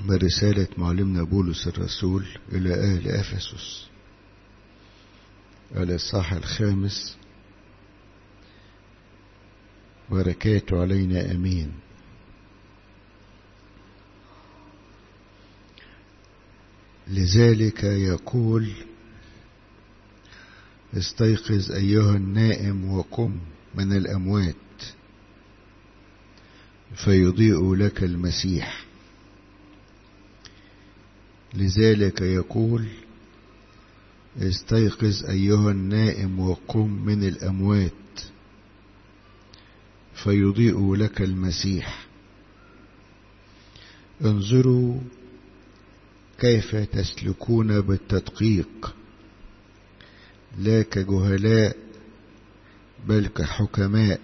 من رسالة معلمنا بولس الرسول إلى أهل أفسس الإصحاح الخامس بركاته علينا أمين لذلك يقول استيقظ أيها النائم وقم من الأموات فيضيء لك المسيح لذلك يقول استيقظ أيها النائم وقم من الأموات فيضيء لك المسيح انظروا كيف تسلكون بالتدقيق لا كجهلاء بل كحكماء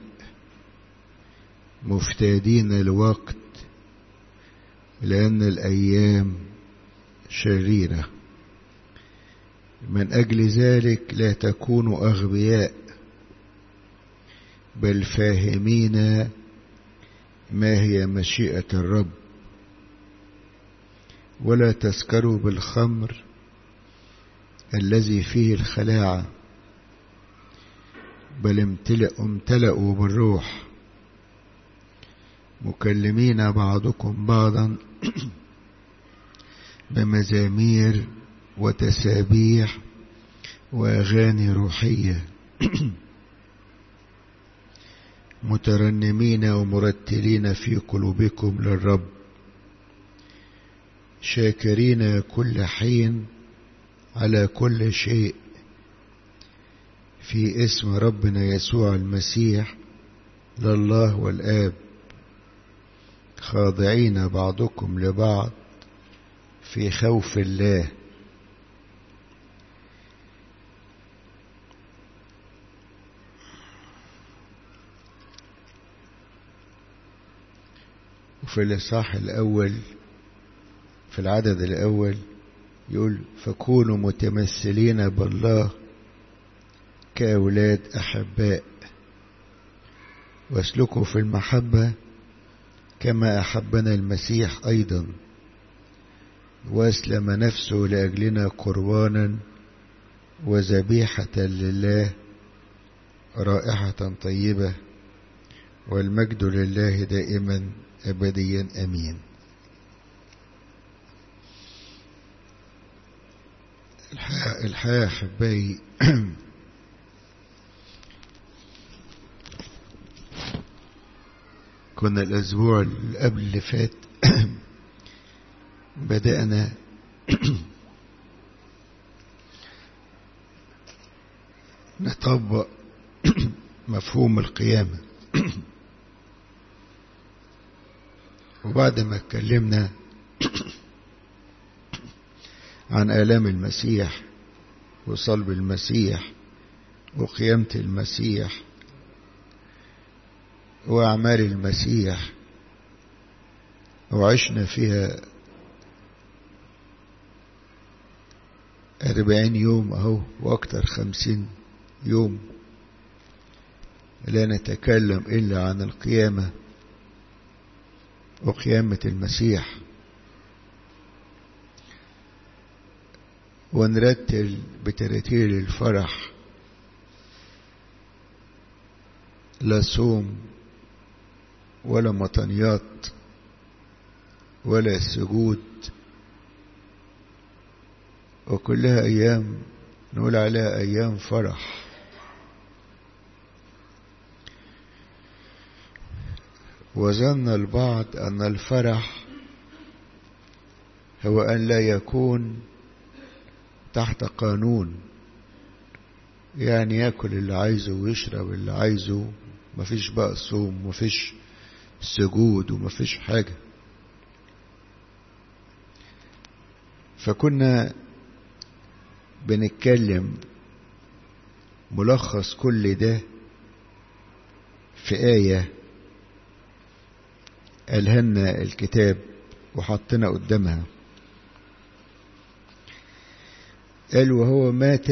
مفتادين الوقت لأن الأيام شريرة من أجل ذلك لا تكونوا أغبياء بل فاهمين ما هي مشيئة الرب ولا تسكروا بالخمر الذي فيه الخلاعة بل امتلأوا بالروح مكلمين بعضكم بعضا بمزامير وتسابيح وأغاني روحية مترنمين ومرتلين في قلوبكم للرب شاكرين كل حين على كل شيء في اسم ربنا يسوع المسيح لله والآب خاضعين بعضكم لبعض في خوف الله وفي الإصحاح الأول في العدد الأول يقول فكونوا متمثلين بالله كأولاد أحباء واسلكوا في المحبة كما أحبنا المسيح أيضا وأسلم نفسه لأجلنا قربانا وذبيحة لله رائحة طيبة والمجد لله دائما أبديا أمين الحياة أحبائي كنا الأسبوع اللي قبل اللي فات بدأنا نطبق مفهوم القيامة وبعد ما اتكلمنا عن آلام المسيح وصلب المسيح وقيامة المسيح وأعمال المسيح وعشنا فيها أربعين يوم أهو وأكتر خمسين يوم لا نتكلم إلا عن القيامة وقيامة المسيح ونرتل بترتيل الفرح لا صوم ولا مطنيات ولا سجود وكلها أيام نقول عليها أيام فرح وظن البعض أن الفرح هو أن لا يكون تحت قانون يعني ياكل اللي عايزه ويشرب اللي عايزه مفيش بقى صوم مفيش سجود ومفيش حاجة فكنا بنتكلم ملخص كل ده في آية ألهمنا الكتاب وحطنا قدامها قال وهو مات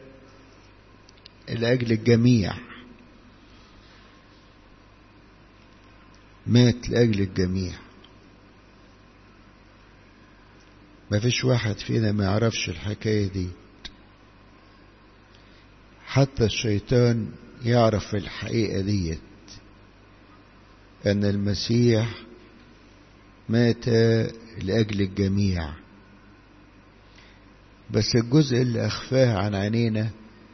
لأجل الجميع مات لأجل الجميع ما فيش واحد فينا ما يعرفش الحكاية دي حتى الشيطان يعرف الحقيقة ديت أن المسيح مات لأجل الجميع بس الجزء اللي أخفاه عن عينينا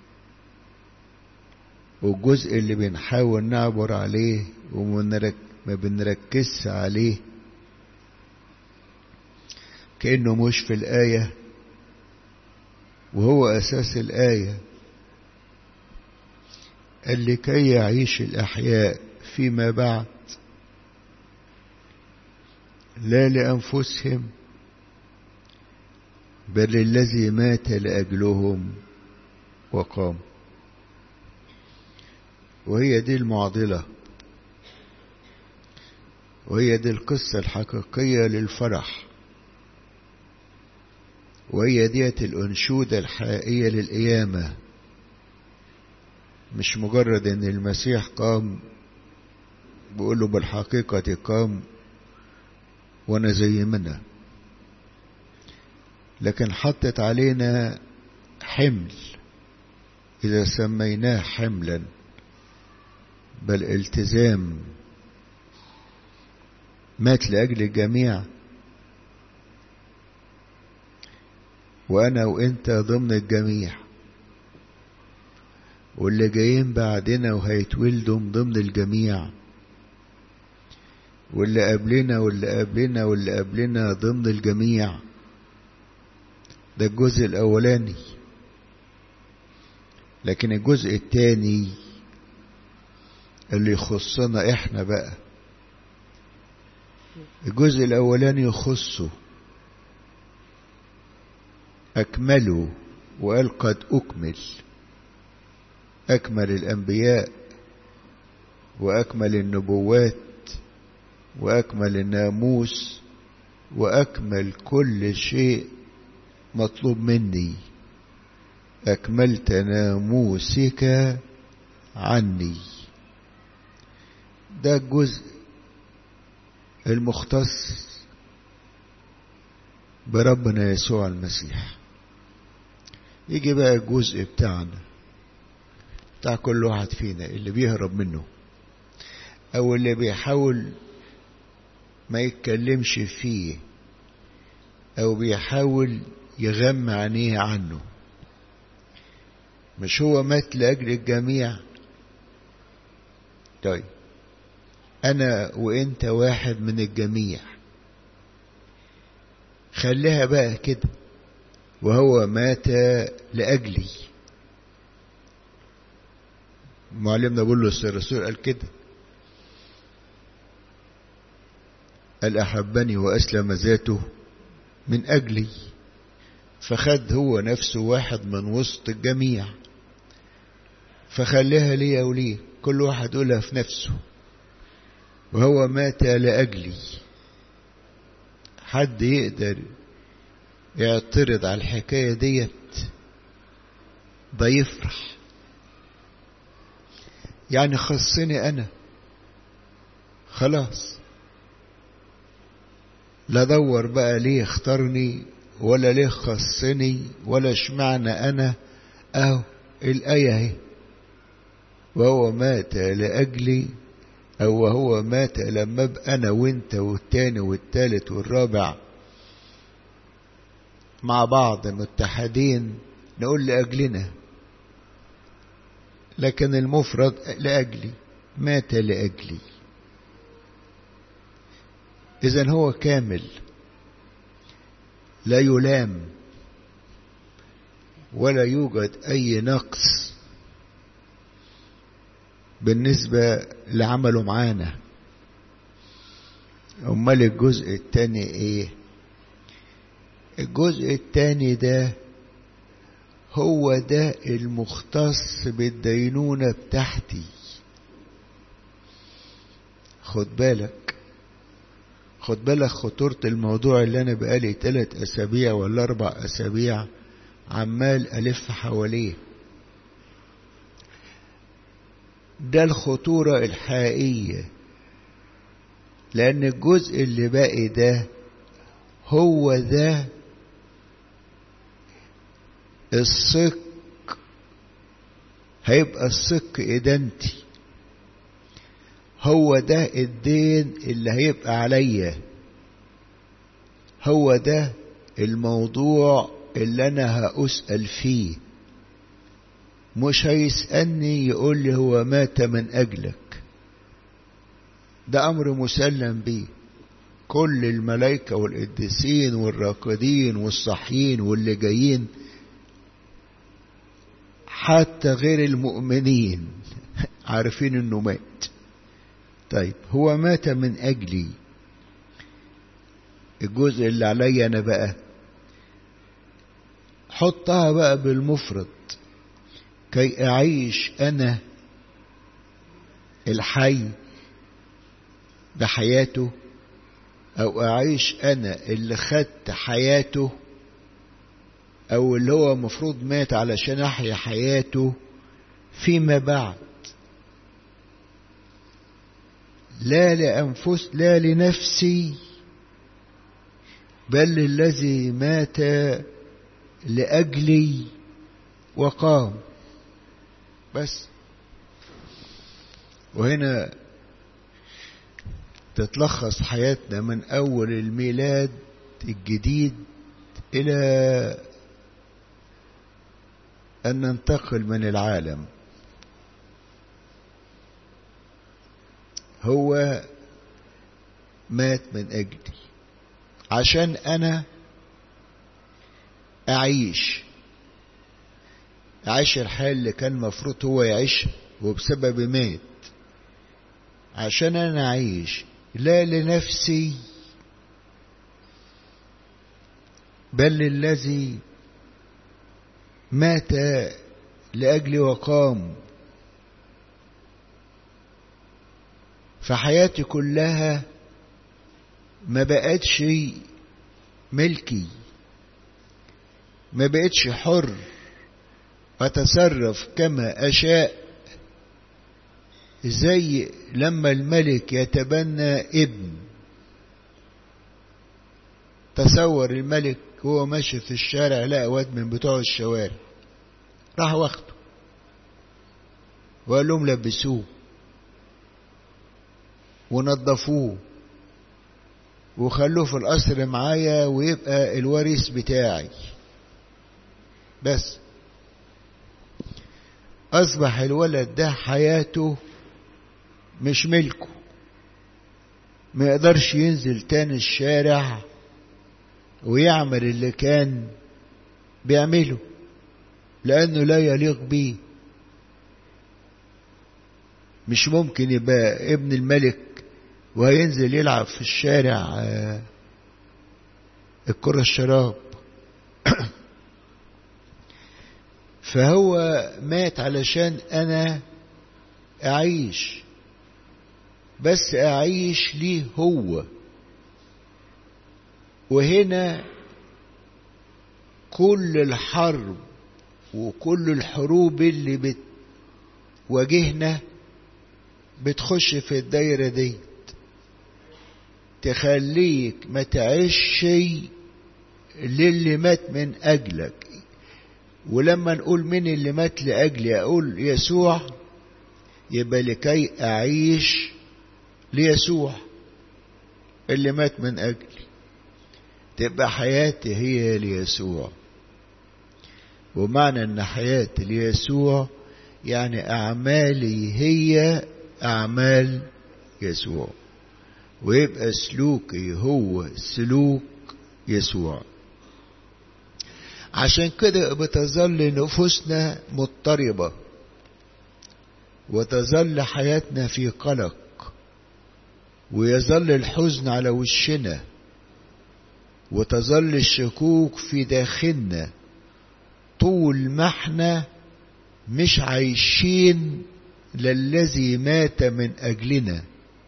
والجزء اللي بنحاول نعبر عليه وما بنركزش عليه كأنه مش في الآية وهو أساس الآية قال لكي يعيش الأحياء فيما بعد لا لأنفسهم بل الذي مات لأجلهم وقام وهي دي المعضلة وهي دي القصة الحقيقية للفرح وهي ديت الأنشودة الحقيقية للقيامة مش مجرد ان المسيح قام بيقول له بالحقيقة قام وانا زي منا لكن حطت علينا حمل اذا سميناه حملا بل التزام مات لاجل الجميع وانا وانت ضمن الجميع واللي جايين بعدنا وهيتولدوا ضمن الجميع واللي قبلنا واللي قبلنا واللي قبلنا ضمن الجميع ده الجزء الأولاني لكن الجزء الثاني اللي يخصنا احنا بقى الجزء الأولاني يخصه أكمله وقال قد أكمل أكمل الأنبياء وأكمل النبوات وأكمل الناموس وأكمل كل شيء مطلوب مني أكملت ناموسك عني ده الجزء المختص بربنا يسوع المسيح يجي بقى الجزء بتاعنا بتاع كل واحد فينا اللي بيهرب منه او اللي بيحاول ما يتكلمش فيه او بيحاول يغمى عينيه عنه مش هو مات لاجل الجميع طيب انا وانت واحد من الجميع خليها بقى كده وهو مات لاجلي معلمنا بولس الرسول قال كده قال أحبني وأسلم ذاته من أجلي فخد هو نفسه واحد من وسط الجميع فخليها ليا وليه كل واحد يقولها في نفسه وهو مات لأجلي حد يقدر يعترض على الحكاية ديت ده يفرح يعني خصني أنا خلاص لا دور بقى ليه اختارني ولا ليه خصني ولا اشمعنى أنا أهو الآية اهي وهو مات لأجلي أو وهو مات لما أبقى أنا وأنت والتاني والتالت والرابع مع بعض متحدين نقول لأجلنا لكن المفرد لأجلي مات لأجلي إذا هو كامل لا يلام ولا يوجد أي نقص بالنسبة لعمله معانا أمال الجزء التاني إيه الجزء التاني ده هو ده المختص بالدينونة بتاعتي خد بالك خد بالك خطورة الموضوع اللي أنا بقالي تلات أسابيع ولا أربع أسابيع عمال ألف حواليه ده الخطورة الحقيقية لأن الجزء اللي باقي ده هو ده الصك هيبقى الصك إدانتي هو ده الدين اللي هيبقى عليا هو ده الموضوع اللي أنا هأسأل فيه مش هيسألني يقول لي هو مات من أجلك ده أمر مسلم بيه كل الملائكة والقديسين والراقدين والصحيين واللي جايين حتى غير المؤمنين عارفين انه مات طيب هو مات من اجلي الجزء اللي عليا انا بقى حطها بقى بالمفرد كي اعيش انا الحي بحياته او اعيش انا اللي خدت حياته او اللي هو مفروض مات علشان احيا حياته فيما بعد لا لانفس لا لنفسي بل الذي مات لاجلي وقام بس وهنا تتلخص حياتنا من أول الميلاد الجديد إلى أن ننتقل من العالم هو مات من أجلي عشان أنا أعيش أعيش الحياة اللي كان المفروض هو يعيشها وبسبب مات عشان أنا أعيش لا لنفسي بل للذي مات لأجلي وقام فحياتي كلها ما بقتش ملكي ما بقتش حر أتصرف كما أشاء زي لما الملك يتبنى ابن تصور الملك هو ماشي في الشارع لقى واد من بتوع الشوارع راح واخده وقال لهم لبسوه ونظفوه وخلوه في القصر معايا ويبقى الوريث بتاعي بس أصبح الولد ده حياته مش ملكه ما يقدرش ينزل تاني الشارع ويعمل اللي كان بيعمله لأنه لا يليق بيه مش ممكن يبقى ابن الملك وهينزل يلعب في الشارع الكرة الشراب فهو مات علشان أنا أعيش بس أعيش ليه هو وهنا كل الحرب وكل الحروب اللي بتواجهنا بتخش في الدايرة دي تخليك ما تعيش للي مات من أجلك ولما نقول مين اللي مات لأجلي أقول يسوع يبقى لكي أعيش ليسوع اللي مات من أجلي تبقى حياتي هي ليسوع ومعنى ان حياتي ليسوع يعني اعمالي هي اعمال يسوع ويبقى سلوكي هو سلوك يسوع عشان كده بتظل نفوسنا مضطربة وتظل حياتنا في قلق ويظل الحزن على وشنا وتظل الشكوك في داخلنا طول ما احنا مش عايشين للذي مات من أجلنا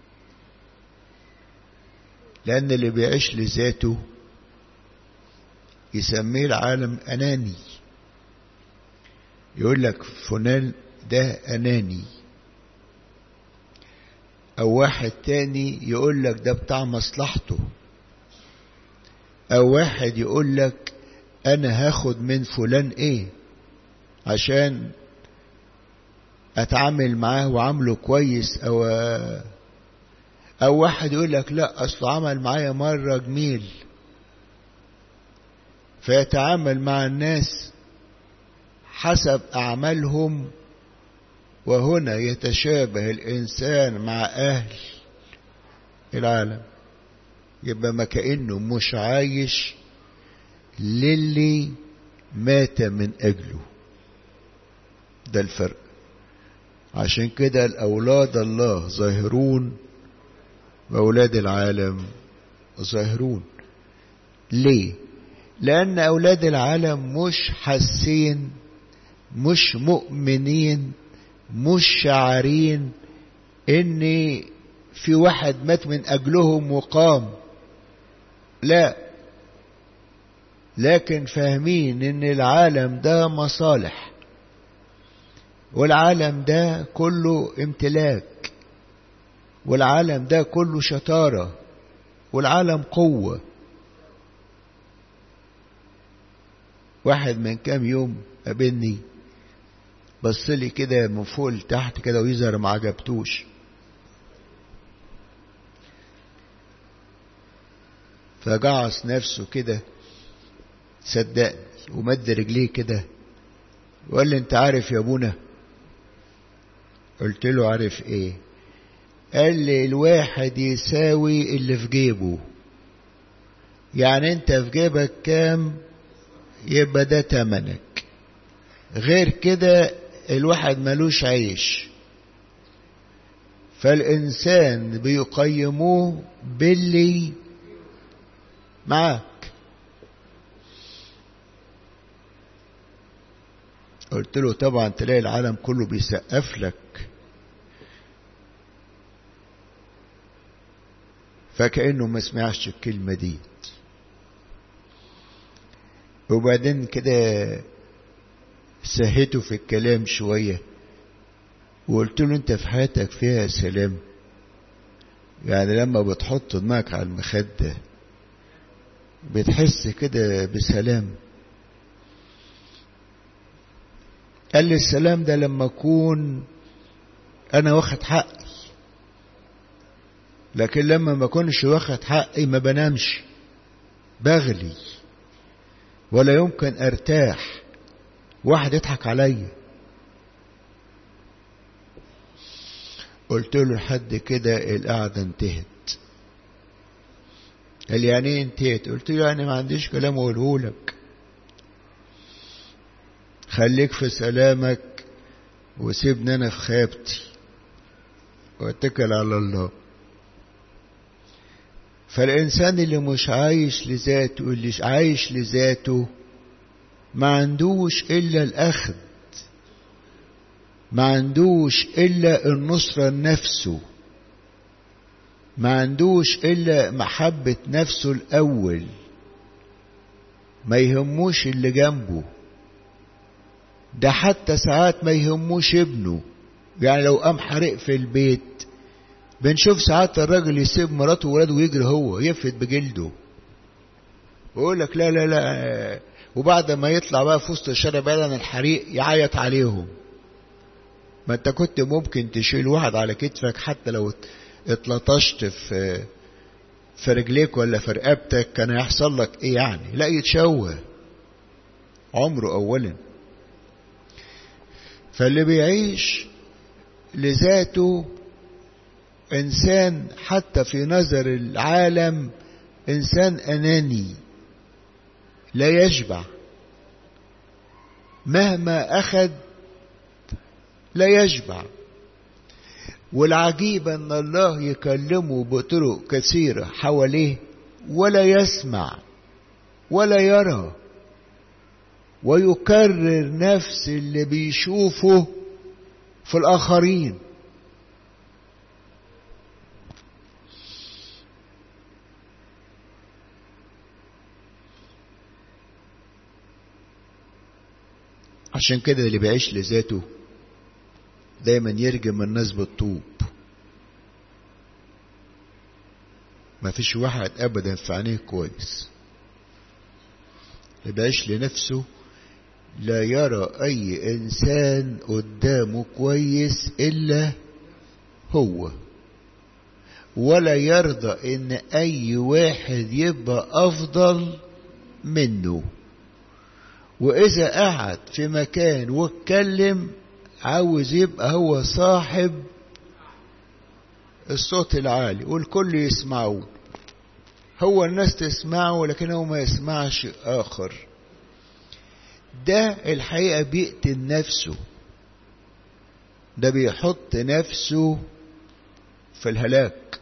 لأن اللي بيعيش لذاته يسميه العالم أناني يقول لك فلان ده أناني أو واحد تاني يقول لك ده بتاع مصلحته أو واحد يقول لك انا هاخد من فلان ايه عشان اتعامل معاه وعامله كويس او او واحد يقول لك لا اصل عمل معايا مره جميل فيتعامل مع الناس حسب اعمالهم وهنا يتشابه الانسان مع اهل العالم يبقى ما كانه مش عايش للي مات من اجله ده الفرق عشان كده الاولاد الله ظاهرون واولاد العالم ظاهرون ليه لان اولاد العالم مش حاسين مش مؤمنين مش شاعرين ان في واحد مات من اجلهم وقام لا لكن فاهمين ان العالم ده مصالح والعالم ده كله امتلاك والعالم ده كله شطارة والعالم قوة واحد من كام يوم قابلني بص لي كده من فوق لتحت كده ويظهر ما عجبتوش فجعص نفسه كده صدقني ومد رجليه كده وقال لي انت عارف يا ابونا قلت له عارف ايه قال لي الواحد يساوي اللي في جيبه يعني انت في جيبك كام يبقى ده تمنك غير كده الواحد ملوش عيش فالإنسان بيقيموه باللي معاك قلت له طبعا تلاقي العالم كله بيسقف لك فكأنه ما سمعش الكلمة دي وبعدين كده سهيته في الكلام شوية وقلت له انت في حياتك فيها سلام يعني لما بتحط دماغك على المخدة بتحس كده بسلام قال لي السلام ده لما اكون انا واخد حقي لكن لما ما اكونش واخد حقي ما بنامش بغلي ولا يمكن ارتاح واحد يضحك عليا قلت له لحد كده القعدة انتهت قال يعني ايه انتهت قلت له يعني ما عنديش كلام اقوله لك خليك في سلامك وسيبني انا في خيبتي واتكل على الله فالإنسان اللي مش عايش لذاته اللي عايش لذاته ما عندوش إلا الأخذ ما عندوش إلا النصرة لنفسه ما عندوش إلا محبة نفسه الأول ما يهموش اللي جنبه ده حتى ساعات ما يهموش ابنه يعني لو قام حرق في البيت بنشوف ساعات الراجل يسيب مراته وولاده ويجري هو يفلت بجلده ويقول لك لا لا لا وبعد ما يطلع بقى في وسط الشارع بعيد عن الحريق يعيط عليهم ما انت كنت ممكن تشيل واحد على كتفك حتى لو اتلطشت في في رجليك ولا في رقبتك كان هيحصل لك ايه يعني لا يتشوه عمره اولا فاللي بيعيش لذاته انسان حتى في نظر العالم انسان اناني لا يشبع مهما اخذ لا يشبع والعجيب ان الله يكلمه بطرق كثيره حواليه ولا يسمع ولا يرى ويكرر نفس اللي بيشوفه في الاخرين عشان كده اللي بيعيش لذاته دايما يرجم الناس بالطوب ما فيش واحد ابدا في عينيه كويس بيعيش لنفسه لا يرى أي إنسان قدامه كويس إلا هو ولا يرضى إن أي واحد يبقى أفضل منه وإذا قعد في مكان واتكلم عاوز يبقى هو صاحب الصوت العالي والكل يسمعه هو الناس تسمعه لكن هو ما يسمعش آخر ده الحقيقة بيقتل نفسه ده بيحط نفسه في الهلاك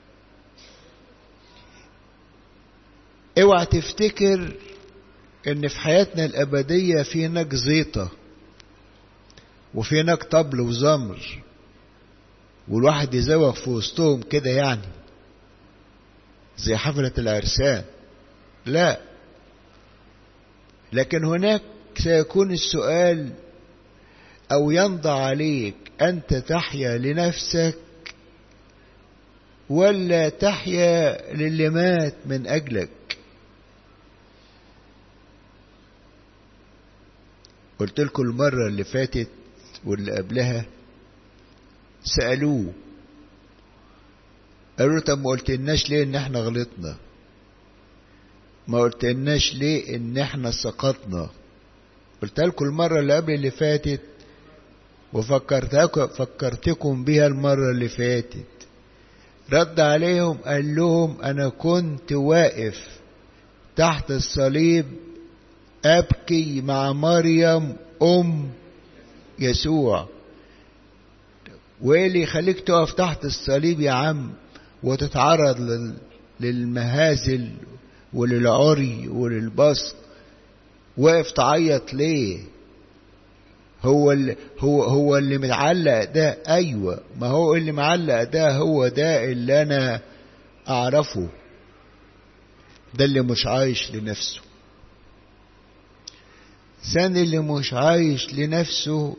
اوعى تفتكر ان في حياتنا الابدية في هناك زيطة وفي هناك طبل وزمر والواحد يزوغ في وسطهم كده يعني زي حفلة العرسان لا لكن هناك سيكون السؤال أو ينضى عليك أنت تحيا لنفسك ولا تحيا للي مات من أجلك قلت لكم المرة اللي فاتت واللي قبلها سألوه قالوا طب ما قلتلناش ليه ان احنا غلطنا ما قلتلناش ليه ان احنا سقطنا قلت لكم المرة اللي قبل اللي فاتت وفكرتكم فكرتكم بيها المرة اللي فاتت رد عليهم قال لهم انا كنت واقف تحت الصليب ابكي مع مريم ام يسوع وايه اللي يخليك تقف تحت الصليب يا عم وتتعرض لل... للمهازل وللعري وللبسط واقف تعيط ليه هو اللي هو هو اللي متعلق ده ايوه ما هو اللي معلق ده هو ده اللي انا اعرفه ده اللي مش عايش لنفسه سن اللي مش عايش لنفسه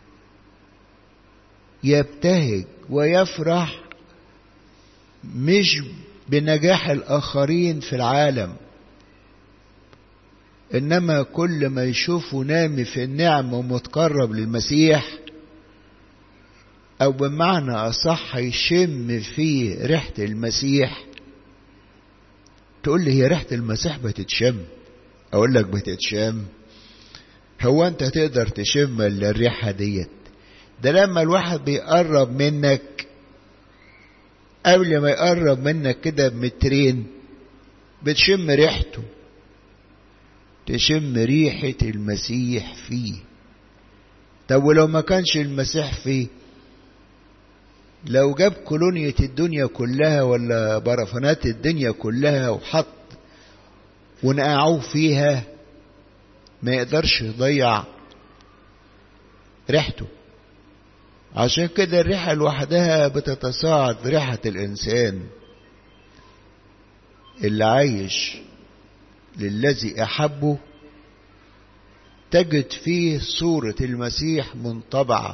يبتهج ويفرح مش بنجاح الآخرين في العالم إنما كل ما يشوفه نامي في النعم ومتقرب للمسيح أو بمعنى أصح يشم فيه ريحة المسيح تقول لي هي ريحة المسيح بتتشم أقول لك بتتشم هو أنت تقدر تشم الريحة ديت ده لما الواحد بيقرب منك قبل ما يقرب منك كده بمترين بتشم ريحته تشم ريحة المسيح فيه طب ولو ما كانش المسيح فيه لو جاب كولونية الدنيا كلها ولا برفانات الدنيا كلها وحط ونقعوه فيها ما يقدرش يضيع ريحته عشان كده الريحة لوحدها بتتصاعد ريحة الإنسان اللي عايش للذي أحبه تجد فيه صورة المسيح منطبعة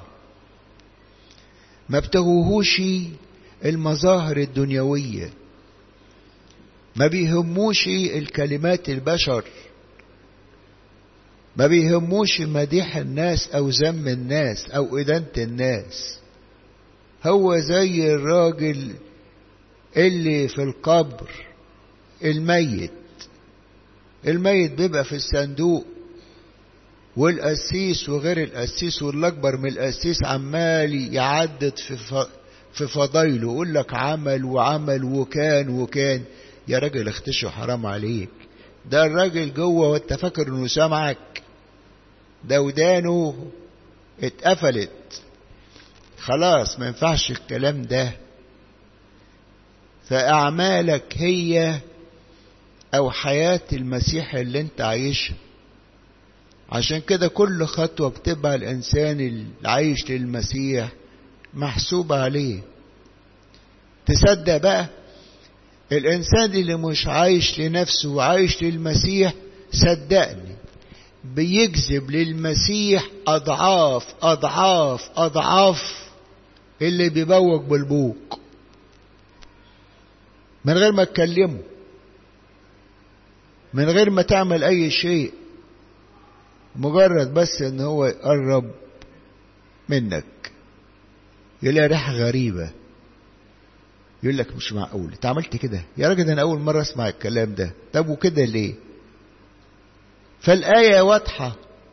ما بتغوهوش المظاهر الدنيوية ما بيهموش الكلمات البشر ما بيهموش مديح الناس او ذم الناس او ادانة الناس هو زي الراجل اللي في القبر الميت الميت بيبقى في الصندوق والقسيس وغير القسيس والاكبر من القسيس عمال يعدد في ف... في فضايله يقول لك عمل وعمل وكان وكان يا راجل اختشوا حرام عليك ده الراجل جوه وانت فاكر انه سامعك ده ودانه اتقفلت خلاص ما ينفعش الكلام ده فأعمالك هي أو حياة المسيح اللي انت عايشها عشان كده كل خطوة بتبقى الإنسان اللي عايش للمسيح محسوبة عليه تصدق بقى الإنسان اللي مش عايش لنفسه وعايش للمسيح صدقني بيجذب للمسيح أضعاف أضعاف أضعاف اللي بيبوق بالبوق من غير ما تكلمه من غير ما تعمل اي شيء مجرد بس ان هو يقرب منك يلاقي ريحة غريبة يقول لك مش معقول انت عملت كده يا راجل انا اول مرة اسمع الكلام ده طب وكده ليه فالآية واضحة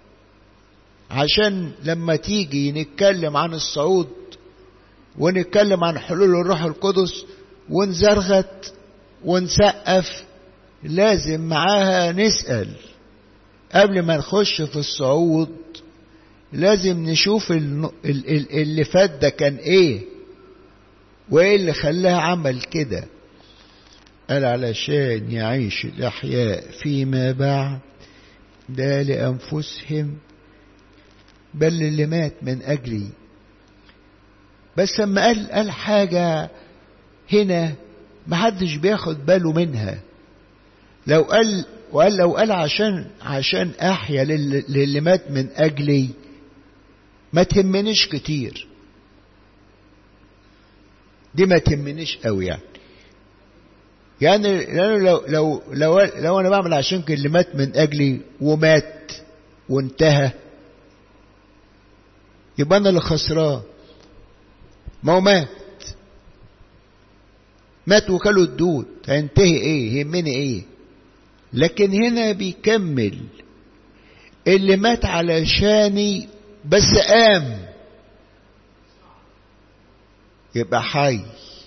عشان لما تيجي نتكلم عن الصعود ونتكلم عن حلول الروح القدس ونزرغت ونسقف لازم معاها نسأل قبل ما نخش في الصعود لازم نشوف اللي فات ده كان ايه وايه اللي خلاه عمل كده قال علشان يعيش الأحياء فيما بعد ده لأنفسهم بل اللي مات من أجلي بس لما قال قال حاجة هنا محدش بياخد باله منها لو قال وقال لو قال عشان عشان أحيا للي مات من أجلي ما تهمنيش كتير دي ما تهمنيش قوي يعني يعني لو لو لو لو انا بعمل عشان اللي مات من اجلي ومات وانتهى يبقى انا اللي خسران ما هو مات مات وكله الدود هينتهي ايه يهمني ايه لكن هنا بيكمل اللي مات علشاني بس قام يبقى حي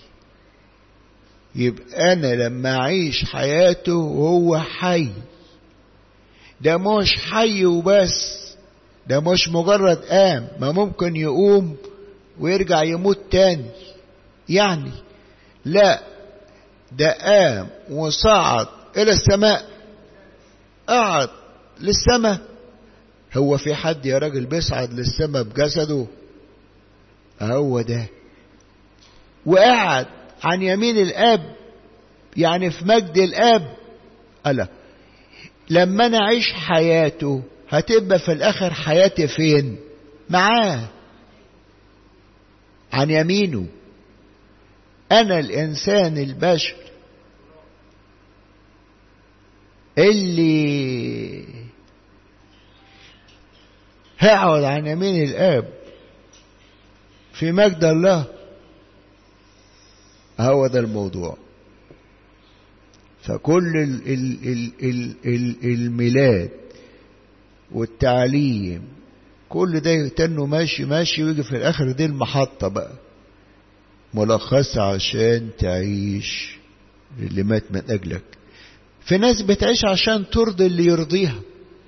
يبقى انا لما اعيش حياته وهو حي ده مش حي وبس ده مش مجرد قام ما ممكن يقوم ويرجع يموت تاني يعني لا ده قام وصعد الى السماء قعد للسماء هو في حد يا راجل بيصعد للسماء بجسده هو ده وقعد عن يمين الاب يعني في مجد الاب ألا لما انا اعيش حياته هتبقى في الاخر حياتي فين معاه عن يمينه انا الانسان البشر اللي هقعد عن يمين الاب في مجد الله هو ده الموضوع فكل ال ال ال ال ال الميلاد والتعليم كل ده يتنه ماشي ماشي ويجي في الاخر دي المحطة بقى ملخصة عشان تعيش اللي مات من اجلك في ناس بتعيش عشان ترضي اللي يرضيها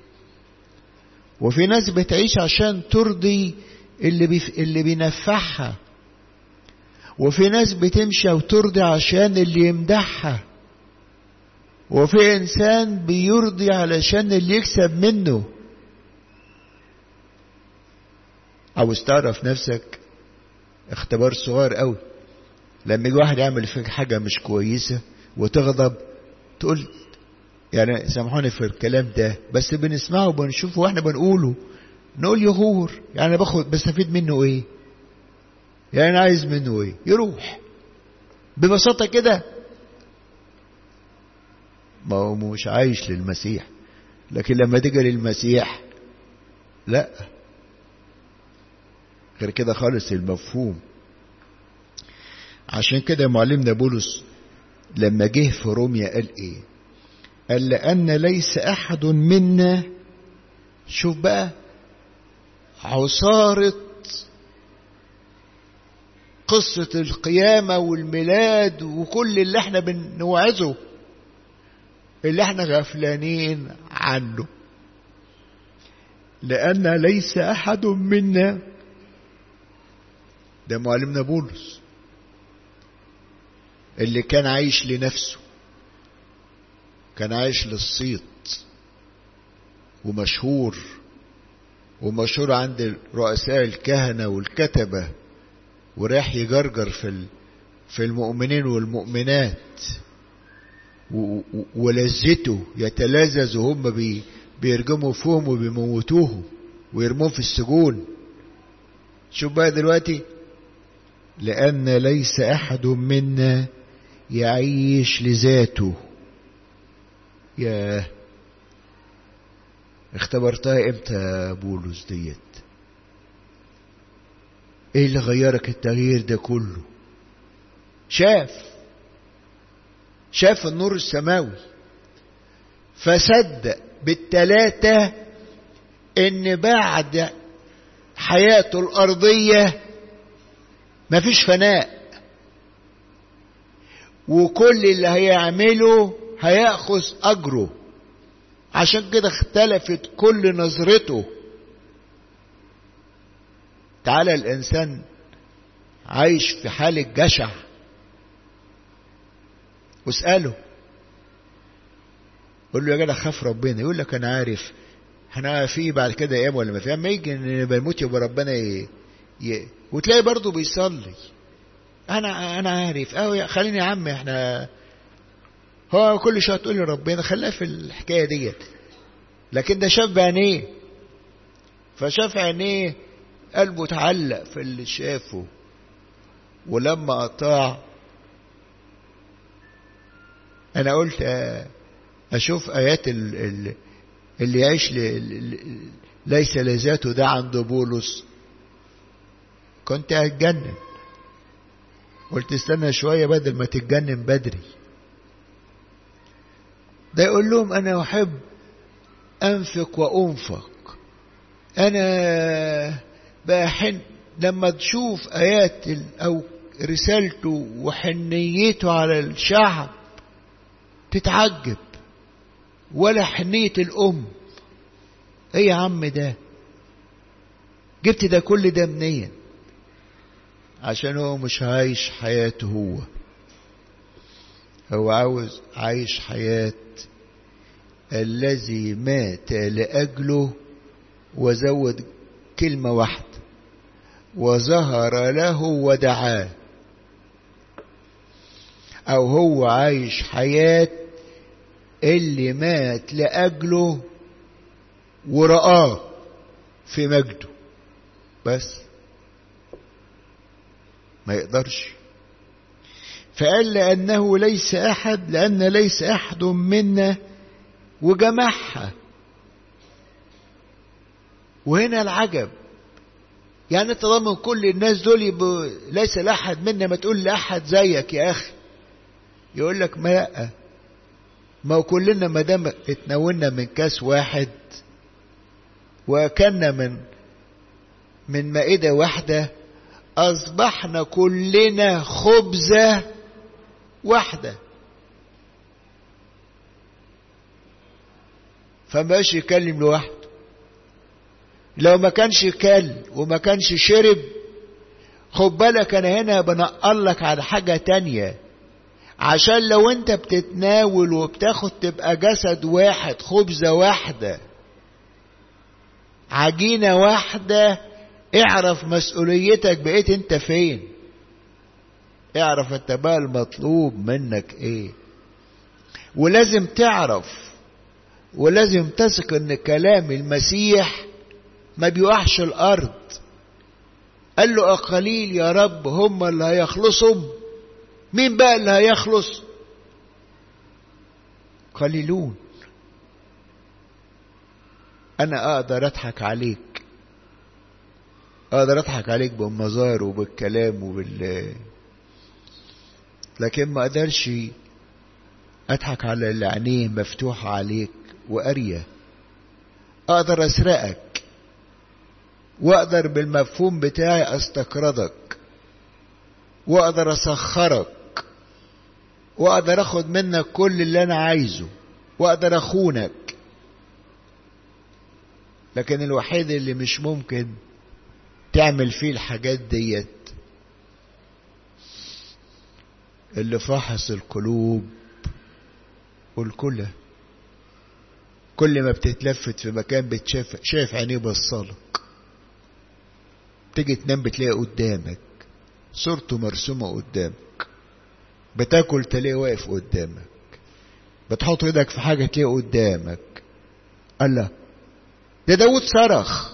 وفي ناس بتعيش عشان ترضي اللي بيف... اللي بينفعها وفي ناس بتمشي وترضي عشان اللي يمدحها وفي انسان بيرضي علشان اللي يكسب منه عاوز تعرف نفسك اختبار صغير قوي لما يجي واحد يعمل فيك حاجه مش كويسه وتغضب تقول يعني سامحوني في الكلام ده بس بنسمعه وبنشوفه واحنا بنقوله نقول يغور يعني باخد بستفيد منه ايه يعني انا عايز منه ايه يروح ببساطه كده ما هو مش عايش للمسيح لكن لما تيجي للمسيح لا غير كده خالص المفهوم عشان كده معلمنا بولس لما جه في روميا قال ايه قال لأن ليس أحد منا شوف بقى عصارة قصة القيامة والميلاد وكل اللي احنا بنوعظه اللي احنا غفلانين عنه لأن ليس أحد منا ده معلمنا بولس اللي كان عايش لنفسه كان عايش للصيت ومشهور ومشهور عند رؤساء الكهنة والكتبة وراح يجرجر في في المؤمنين والمؤمنات ولذته يتلذذ وهم بي بيرجموا فيهم وبيموتوهم ويرموهم في السجون شوف بقى دلوقتي لأن ليس أحد منا يعيش لذاته ياه اختبرتها امتى يا بولس ديت ايه اللي غيرك التغيير ده كله شاف شاف النور السماوي فصدق بالتلاتة ان بعد حياته الارضية مفيش فناء وكل اللي هيعمله هيأخذ اجره عشان كده اختلفت كل نظرته تعالى الانسان عايش في حالة جشع واسأله قول له يا جدع خاف ربنا يقول لك انا عارف احنا في بعد كده ايام ولا ما في اما يجي ان بنموت يبقى ربنا ي... ي... وتلاقي برضه بيصلي انا انا عارف اه خليني يا عم احنا هو كل شويه تقول لي ربنا خلاه في الحكايه ديت لكن ده شاف بعينيه فشاف عينيه قلبه اتعلق في اللي شافه ولما اطاع انا قلت اشوف ايات اللي يعيش ليس لذاته ده عند بولس كنت هتجنن قلت استنى شويه بدل ما تتجنن بدري ده يقول لهم انا احب انفق وانفق انا بحن لما تشوف ايات او رسالته وحنيته على الشعب تتعجب ولا حنية الأم ايه يا عم ده جبت ده كل ده منين عشان هو مش عايش حياته هو هو عاوز عايش حياة الذي مات لأجله وزود كلمة واحدة وظهر له ودعاه أو هو عايش حياة اللي مات لأجله ورآه في مجده بس ما يقدرش فقال لأنه ليس أحد لأن ليس أحد منا وجمعها وهنا العجب يعني انت ضامن كل الناس دول يبقوا ليس لأحد منا ما تقول لأحد زيك يا أخي يقول لك ما لأ ما هو كلنا ما دام اتناولنا من كاس واحد واكلنا من من مائدة واحدة أصبحنا كلنا خبزة واحدة فمبقاش يكلم لوحده لو ما كانش كل وما كانش شرب خد بالك انا هنا بنقل لك على حاجة تانية عشان لو انت بتتناول وبتاخد تبقى جسد واحد خبزة واحدة عجينة واحدة اعرف مسؤوليتك بقيت انت فين اعرف انت بقى المطلوب منك ايه ولازم تعرف ولازم تثق ان كلام المسيح ما بيوحش الارض قال له اقليل يا رب هم اللي هيخلصهم مين بقى اللي هيخلص قليلون انا اقدر اضحك عليك اقدر اضحك عليك بالمظاهر وبالكلام وبال لكن ما اقدرش اضحك على اللي عينيه مفتوحة عليك وقارية اقدر اسرقك واقدر بالمفهوم بتاعي استقرضك واقدر اسخرك واقدر اخد منك كل اللي انا عايزه واقدر اخونك لكن الوحيد اللي مش ممكن تعمل فيه الحاجات ديت اللي فحص القلوب والكلى كل ما بتتلفت في مكان بتشاف شايف عينيه بصالك تيجي تنام بتلاقي قدامك صورته مرسومة قدامك بتاكل تلاقيه واقف قدامك بتحط ايدك في حاجة تلاقيه قدامك الله ده داود صرخ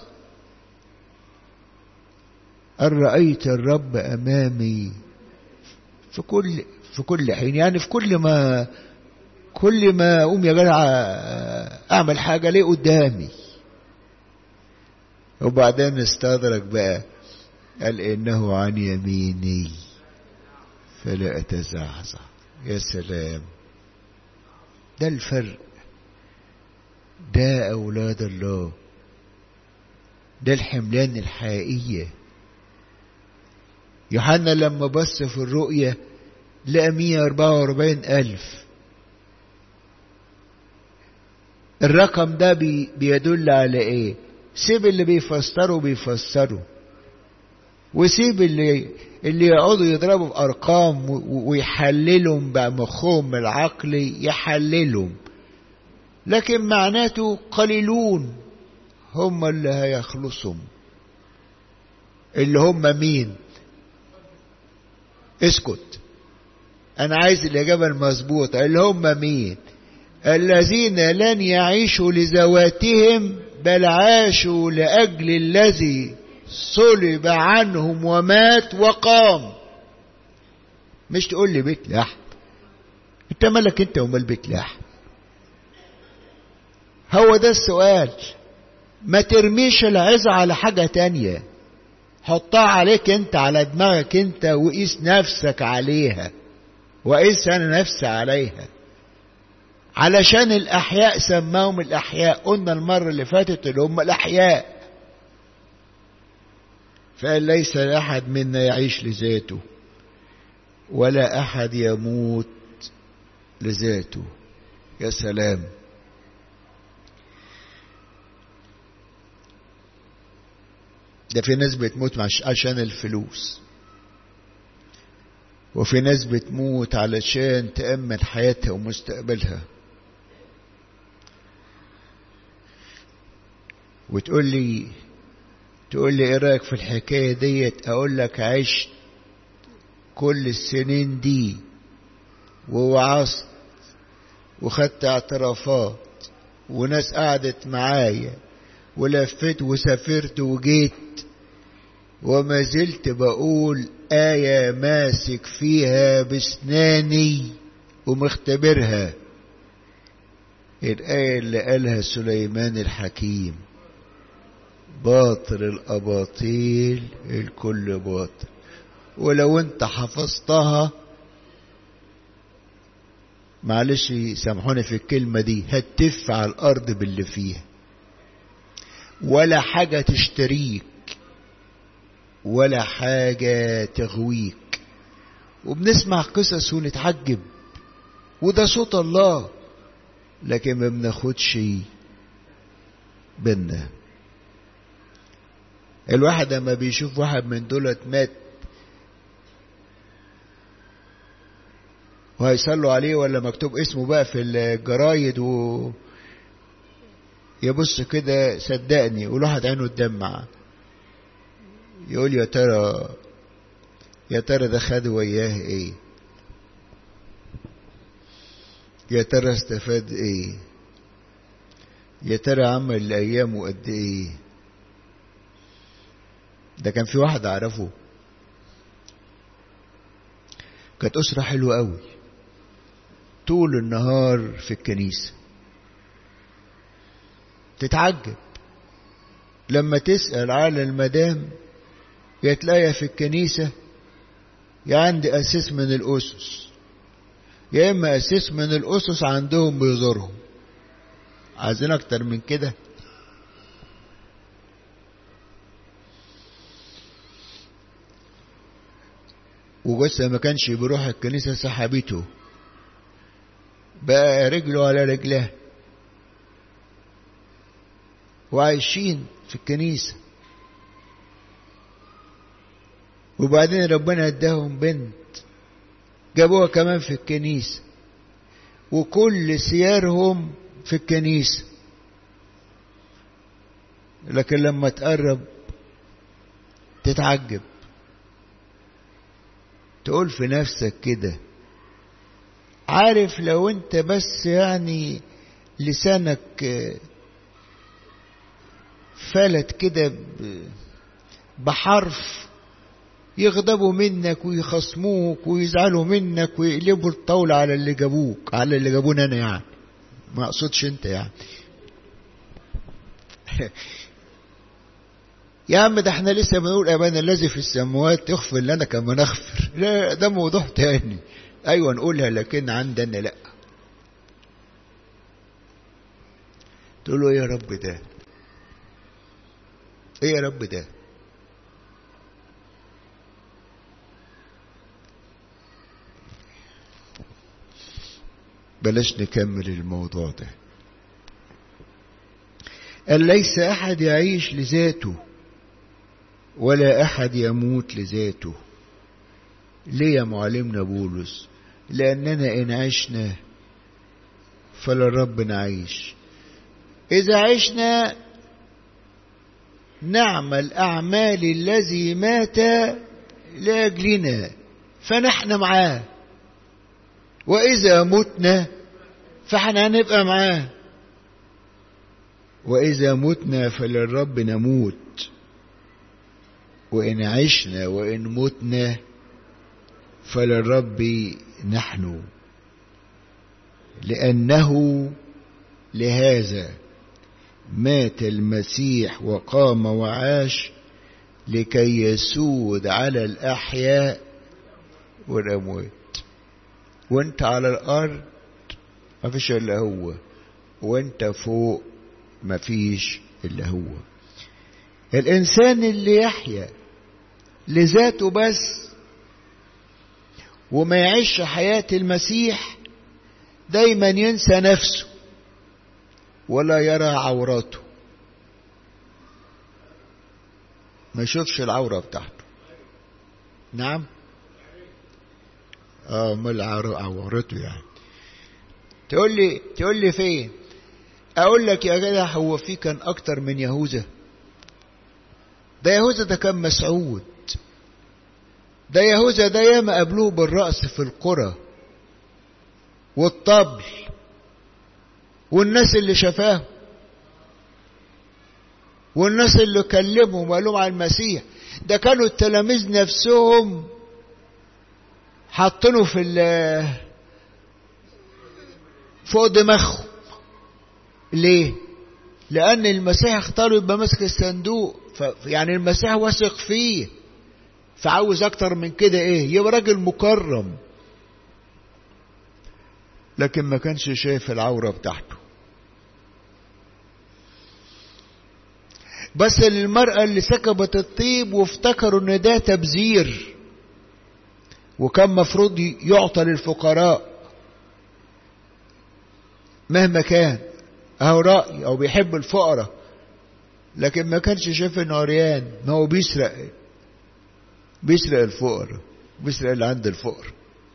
قال رأيت الرب أمامي في كل في كل حين يعني في كل ما كل ما أقوم يا جدع أعمل حاجة ليه قدامي وبعدين استدرك بقى قال إنه عن يميني فلا أتزعزع يا سلام ده الفرق ده أولاد الله ده الحملان الحقيقية يوحنا لما بص في الرؤية لقى 144 ألف الرقم ده بي بيدل على ايه سيب اللي بيفسروا بيفسروا وسيب اللي اللي يقعدوا يضربوا في ارقام ويحللهم بمخهم العقلي يحللهم لكن معناته قليلون هم اللي هيخلصهم اللي هم مين اسكت انا عايز الاجابه المظبوطه اللي هم مين الذين لن يعيشوا لذواتهم بل عاشوا لاجل الذي صلب عنهم ومات وقام مش تقول لي بيت لحم انت مالك انت ومال بيت لحم هو ده السؤال ما ترميش العظة على حاجة تانية حطها عليك انت على دماغك انت وقيس نفسك عليها وقيس انا نفسي عليها علشان الاحياء سماهم الاحياء قلنا المرة اللي فاتت اللي هم الاحياء فقال ليس احد منا يعيش لذاته ولا احد يموت لذاته يا سلام ده في ناس بتموت عشان الفلوس وفي ناس بتموت علشان تأمن حياتها ومستقبلها وتقول لي تقول لي ايه رايك في الحكايه ديت اقول لك عشت كل السنين دي ووعظت وخدت اعترافات وناس قعدت معايا ولفت وسافرت وجيت وما زلت بقول آية ماسك فيها بسناني ومختبرها الآية اللي قالها سليمان الحكيم باطل الأباطيل الكل باطل ولو انت حفظتها معلش سامحوني في الكلمة دي هتف على الأرض باللي فيها ولا حاجة تشتريك ولا حاجة تغويك وبنسمع قصص ونتعجب وده صوت الله لكن ما بناخدش بينا الواحد لما بيشوف واحد من دولت مات وهيصلوا عليه ولا مكتوب اسمه بقى في الجرايد و يبص كده صدقني والواحد عينه تدمع يقول يا ترى يا ترى ده خد وياه ايه يا ترى استفاد ايه يا ترى عمل ايامه قد ايه ده كان في واحد اعرفه كانت اسره حلوه قوي طول النهار في الكنيسه تتعجب لما تسأل على المدام يا تلاقيها في الكنيسة يا عندي أساس من الأسس يا إما أساس من الأسس عندهم بيزورهم عايزين أكتر من كده وجوزها ما كانش بيروح الكنيسة سحبته بقى رجله على رجلها وعايشين في الكنيسة وبعدين ربنا اداهم بنت جابوها كمان في الكنيسة وكل سيارهم في الكنيسة لكن لما تقرب تتعجب تقول في نفسك كده عارف لو انت بس يعني لسانك فلت كده بحرف يغضبوا منك ويخصموك ويزعلوا منك ويقلبوا الطاولة على اللي جابوك على اللي جابوني أنا يعني ما أقصدش أنت يعني يا عم ده احنا لسه بنقول ابانا الذي في السماوات يغفر لنا كما نغفر لا ده موضوع تاني ايوه نقولها لكن عندنا لا تقول له ايه يا رب ده ايه يا رب ده بلاش نكمل الموضوع ده قال ليس احد يعيش لذاته ولا احد يموت لذاته ليه يا معلمنا بولس لاننا ان عشنا فللرب نعيش اذا عشنا نعمل اعمال الذي مات لاجلنا فنحن معاه واذا متنا فاحنا هنبقى معاه واذا متنا فللرب نموت وان عشنا وان متنا فللرب نحن لانه لهذا مات المسيح وقام وعاش لكي يسود على الاحياء والاموات وانت على الارض مفيش الا هو وانت فوق مفيش الا هو الانسان اللي يحيا لذاته بس وما يعيش حياة المسيح دايما ينسى نفسه ولا يرى عوراته ما يشوفش العورة بتاعته نعم اه امال عورته يعني تقول لي تقول لي فين اقول لك يا جدع هو في كان اكتر من يهوذا ده يهوذا ده كان مسعود ده يهوذا ده ياما قابلوه بالرأس في القرى والطبل والناس اللي شافاه والناس اللي كلمهم وقال لهم على المسيح ده كانوا التلاميذ نفسهم حاطينه في ال فوق دماغهم ليه؟ لأن المسيح اختاره يبقى ماسك الصندوق يعني المسيح واثق فيه فعاوز أكتر من كده إيه؟ يبقى راجل مكرم لكن ما كانش شايف العورة بتاعته بس للمرأة اللي سكبت الطيب وافتكروا ان ده تبذير وكان مفروض يعطى للفقراء مهما كان اهو رأي او بيحب الفقراء لكن ما كانش شايف انه عريان ما هو بيسرق بيسرق الفقراء بيسرق اللي عند الفقر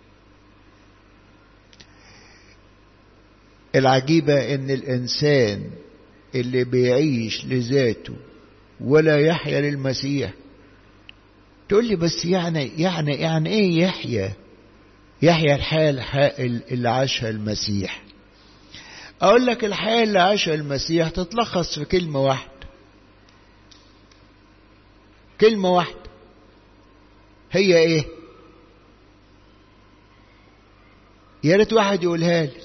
العجيبة ان الانسان اللي بيعيش لذاته ولا يحيا للمسيح تقول لي بس يعني يعني يعني ايه يحيا يحيا الحياة اللي عاشها المسيح اقول لك الحياة اللي عاشها المسيح تتلخص في كلمة واحدة كلمة واحدة هي ايه يا ريت واحد يقولها لي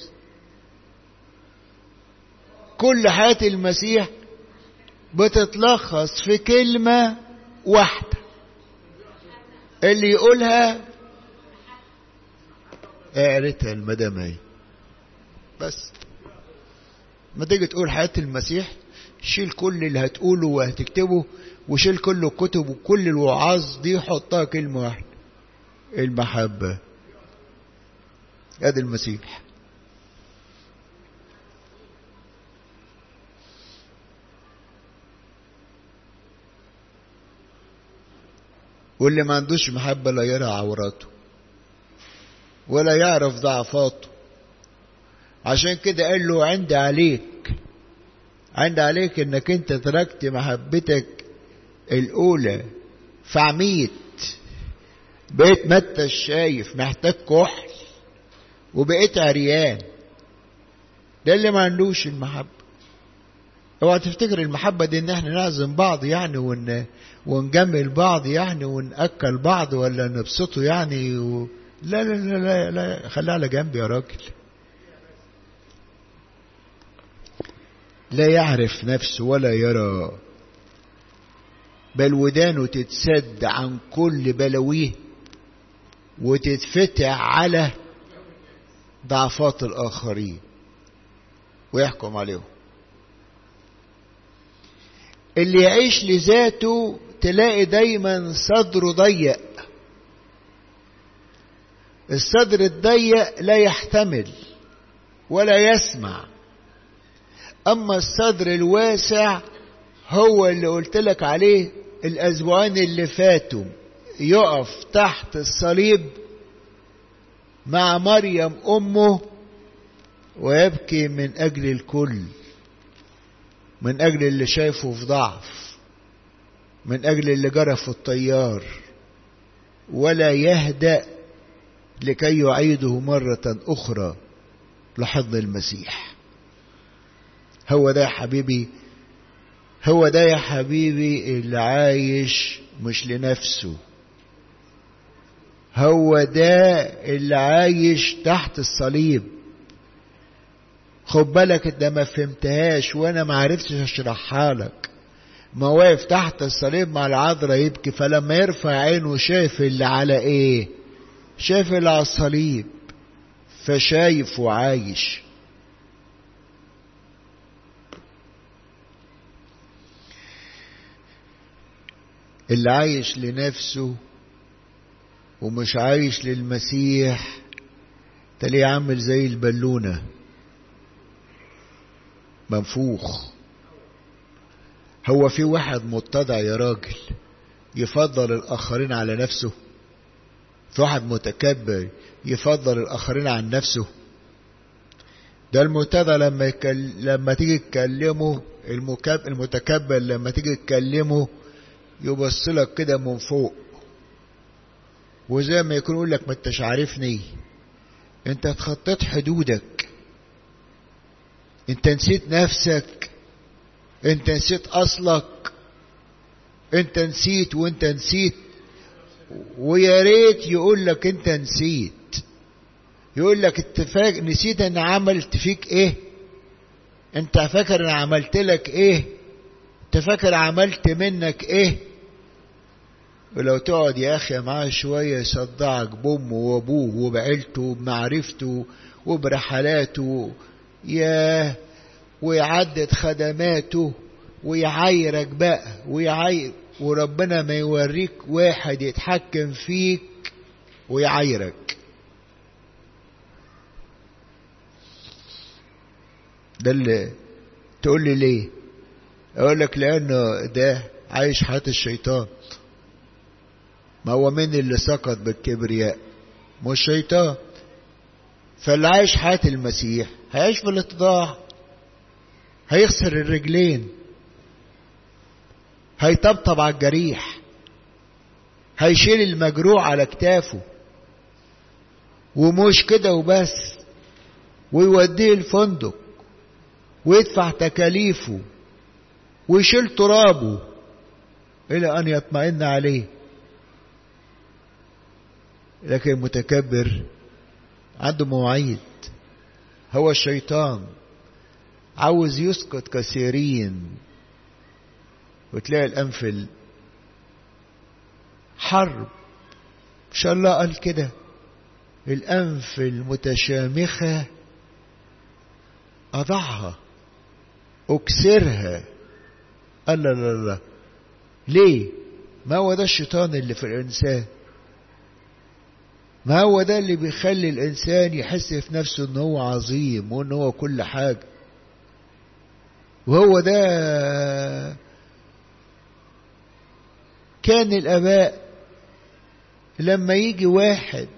كل حياة المسيح بتتلخص في كلمة واحدة اللي يقولها قريتها المدام اهي بس ما تيجي تقول حياة المسيح شيل كل اللي هتقوله وهتكتبه وشيل كل الكتب وكل الوعاظ دي حطها كلمة واحدة المحبة ادي المسيح واللي ما عندوش محبة لا يرى عوراته ولا يعرف ضعفاته عشان كده قال له عندي عليك عندي عليك انك انت تركت محبتك الاولى فعميت بقيت ما انتش شايف محتاج كحل وبقيت عريان ده اللي ما عندوش المحبة اوعى تفتكر المحبة دي ان احنا نعزم بعض يعني ون... ونجمل بعض يعني ونأكل بعض ولا نبسطه يعني و... لا لا لا لا, لا. خليها على جنب يا راجل لا يعرف نفسه ولا يرى بل ودانه تتسد عن كل بلويه وتتفتح على ضعفات الآخرين ويحكم عليهم اللي يعيش لذاته تلاقي دايما صدره ضيق الصدر الضيق لا يحتمل ولا يسمع اما الصدر الواسع هو اللي قلت لك عليه الاسبوعين اللي فاتوا يقف تحت الصليب مع مريم امه ويبكي من اجل الكل من اجل اللي شايفه في ضعف من اجل اللي جرى في الطيار ولا يهدأ لكي يعيده مرة أخرى لحظ المسيح هو ده يا حبيبي هو ده يا حبيبي اللي عايش مش لنفسه هو ده اللي عايش تحت الصليب خد بالك انت ما فهمتهاش وانا ما عرفتش اشرحها لك ما واقف تحت الصليب مع العذراء يبكي فلما يرفع عينه شايف اللي على ايه شايف اللي على الصليب فشايف وعايش اللي عايش لنفسه ومش عايش للمسيح تلاقيه عامل زي البالونة منفوخ هو في واحد متضع يا راجل يفضل الآخرين على نفسه في واحد متكبر يفضل الآخرين عن نفسه ده المتضع لما يكل... لما تيجي تكلمه المكب... المتكبر لما تيجي تكلمه يبص لك كده من فوق وزي ما يكون يقول لك ما انتش عارفني انت اتخطيت حدودك انت نسيت نفسك انت نسيت اصلك انت نسيت وانت نسيت ويا ريت يقول لك انت نسيت يقول لك اتفاق نسيت ان عملت فيك ايه انت فاكر ان عملت لك ايه انت فاكر عملت منك ايه ولو تقعد يا اخي معاه شويه يصدعك بامه وابوه وبعيلته وبمعرفته وبرحلاته ياه ويعدد خدماته ويعايرك بقى ويعاير وربنا ما يوريك واحد يتحكم فيك ويعايرك ده اللي تقول لي ليه اقول لك لانه ده عايش حياة الشيطان ما هو مين اللي سقط بالكبرياء مش الشيطان فاللي عايش حياة المسيح هيعيش في الاتضاع هيخسر الرجلين هيطبطب على الجريح هيشيل المجروح على كتافه ومش كده وبس ويوديه الفندق ويدفع تكاليفه ويشيل ترابه إلى أن يطمئن عليه لكن المتكبر عنده مواعيد هو الشيطان عاوز يسقط كثيرين وتلاقي الأنفل حرب إن شاء الله قال كده الأنف المتشامخة أضعها أكسرها قال لا لا لا ليه ما هو ده الشيطان اللي في الإنسان ما هو ده اللي بيخلي الإنسان يحس في نفسه إن هو عظيم وإن هو كل حاجة وهو ده كان الآباء لما يجي واحد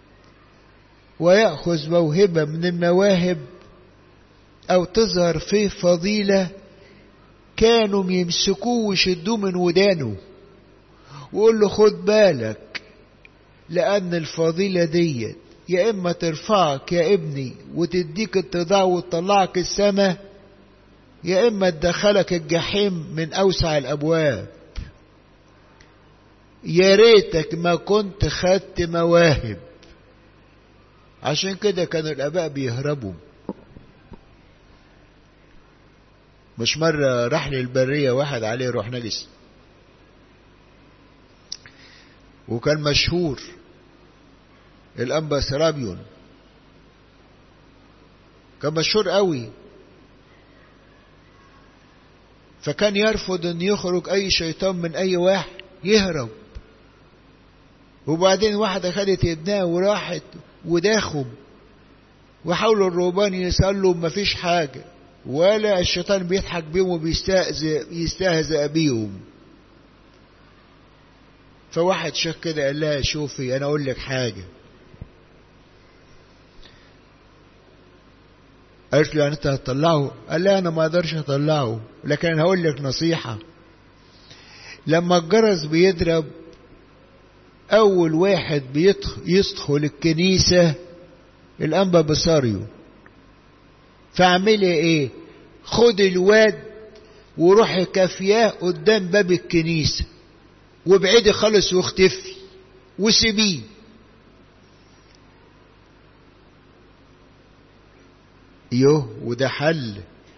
ويأخذ موهبة من المواهب أو تظهر فيه فضيلة كانوا يمسكوه ويشدوه من ودانه ويقول له خد بالك لأن الفضيلة دي يا إما ترفعك يا ابني وتديك اتضاع وتطلعك السماء يا إما تدخلك الجحيم من أوسع الأبواب يا ريتك ما كنت خدت مواهب عشان كده كانوا الآباء بيهربوا مش مرة راح للبرية واحد عليه روح نجس وكان مشهور الأنبا سرابيون كان مشهور قوي فكان يرفض ان يخرج اي شيطان من اي واحد يهرب وبعدين واحدة خدت ابنها وراحت وداخم وحاولوا الرهبان يسألوا مفيش حاجة ولا الشيطان بيضحك بيهم وبيستهزئ يستهزئ بيهم فواحد شيخ كده قال لها شوفي انا اقول لك حاجه قالت له يعني انت هتطلعه قال لا انا ما اقدرش اطلعه لكن انا هقول لك نصيحه لما الجرس بيضرب اول واحد بيدخل الكنيسه الانبا بصاريو فاعملي ايه خد الواد وروحي كافياه قدام باب الكنيسه وابعدي خالص واختفي وسيبيه يوه وده حل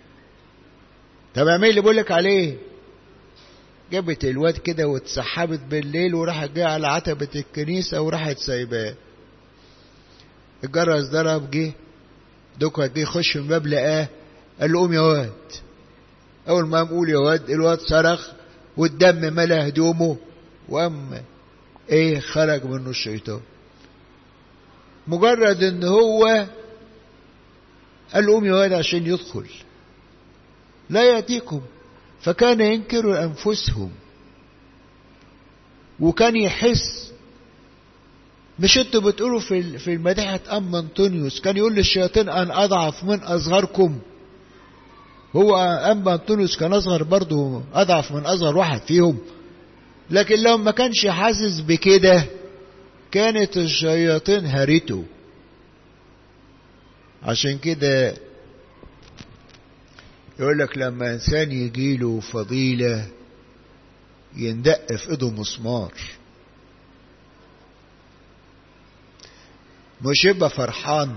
طب اعمل اللي بقولك عليه جابت الواد كده واتسحبت بالليل وراحت جايه على عتبة الكنيسة وراحت سايباه الجرس ضرب جه دوكا جه يخش من الباب لقاه قال له قوم يا واد اول ما قام قول يا واد الواد صرخ والدم ملا هدومه واما ايه خرج منه الشيطان مجرد ان هو قال له قوم يا واد عشان يدخل لا يأتيكم فكان ينكر أنفسهم وكان يحس مش انتوا بتقولوا في في المديحة أم أنطونيوس كان يقول للشياطين أن أضعف من أصغركم هو أم أنطونيوس كان أصغر برضه أضعف من أصغر واحد فيهم لكن لو ما كانش حاسس بكده كانت الشياطين هرته عشان كده يقول لك لما انسان يجيله فضيلة يندق في ايده مسمار مش يبقى فرحان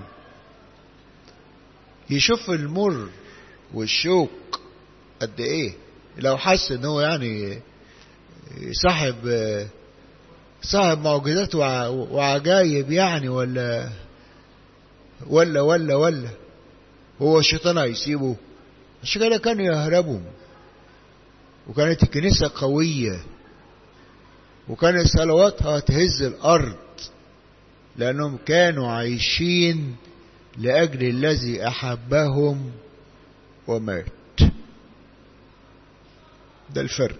يشوف المر والشوك قد ايه لو حس ان هو يعني صاحب صاحب معجزات وعجايب يعني ولا ولا ولا ولا هو الشيطان هيسيبه عشان كده كانوا يهربوا وكانت الكنيسة قوية وكانت صلواتها تهز الأرض لأنهم كانوا عايشين لأجل الذي أحبهم ومات ده الفرق